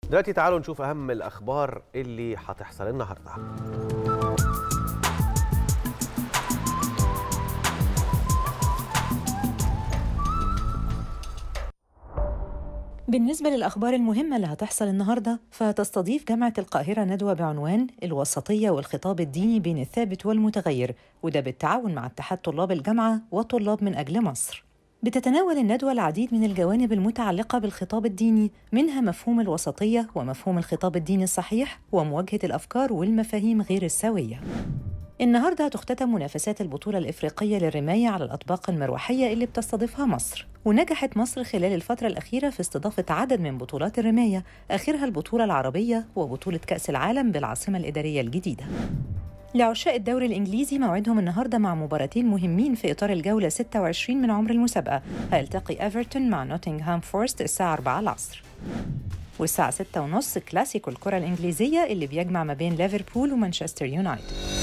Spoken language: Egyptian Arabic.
دلوقتي تعالوا نشوف اهم الاخبار اللي هتحصل النهارده بالنسبة للأخبار المهمة اللي هتحصل النهاردة فهتستضيف جامعة القاهرة ندوة بعنوان الوسطية والخطاب الديني بين الثابت والمتغير وده بالتعاون مع اتحاد طلاب الجامعة وطلاب من أجل مصر بتتناول الندوة العديد من الجوانب المتعلقة بالخطاب الديني منها مفهوم الوسطية ومفهوم الخطاب الديني الصحيح ومواجهة الأفكار والمفاهيم غير السوية النهارده هتختتم منافسات البطولة الإفريقية للرماية على الأطباق المروحية اللي بتستضيفها مصر، ونجحت مصر خلال الفترة الأخيرة في استضافة عدد من بطولات الرماية، آخرها البطولة العربية وبطولة كأس العالم بالعاصمة الإدارية الجديدة. لعشاق الدوري الإنجليزي موعدهم النهاردة مع مباراتين مهمين في إطار الجولة 26 من عمر المسابقة، هيلتقي إيفرتون مع نوتنغهام فورست الساعة 4 العصر. والساعة 6:30 كلاسيكو الكرة الإنجليزية اللي بيجمع ما بين ليفربول ومانشستر يونايتد.